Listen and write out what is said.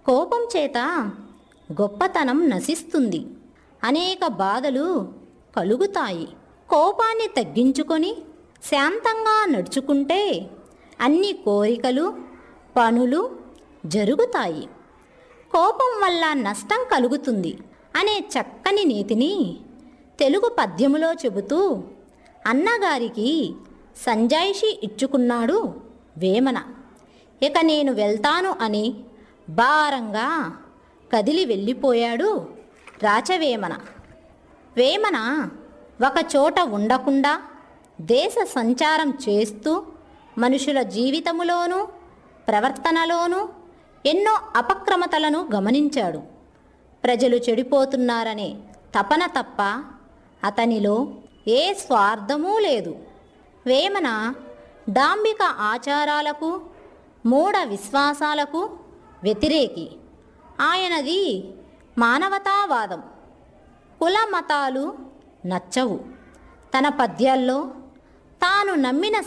కోపం చేత గొప్పతనం నశిస్తుంది అనేక బాధలు కలుగుతాయి కోపాన్ని తగ్గించుకొని శాంతంగా నడుచుకుంటే అన్ని కోరికలు పనులు జరుగుతాయి కోపం వల్ల నష్టం కలుగుతుంది అనే చక్కని నీతిని తెలుగు పద్యములో చెబుతూ అన్నగారికి సంజాయిషి ఇచ్చుకున్నాడు వేమన ఇక నేను వెళ్తాను అని భారంగా కదిలి వెళ్ళిపోయాడు రాచవేమన వేమన ఒక చోట ఉండకుండా దేశ సంచారం చేస్తూ మనుషుల జీవితములోనూ ప్రవర్తనలోనూ ఎన్నో అపక్రమతలను గమనించాడు ప్రజలు చెడిపోతున్నారనే తపన తప్ప అతనిలో ఏ స్వార్థమూ లేదు వేమన డాంబిక ఆచారాలకు మూఢ విశ్వాసాలకు వ్యతిరేకి ఆయనది మానవతావాదం కుల మతాలు నచ్చవు తన పద్యాల్లో తాను నమ్మిన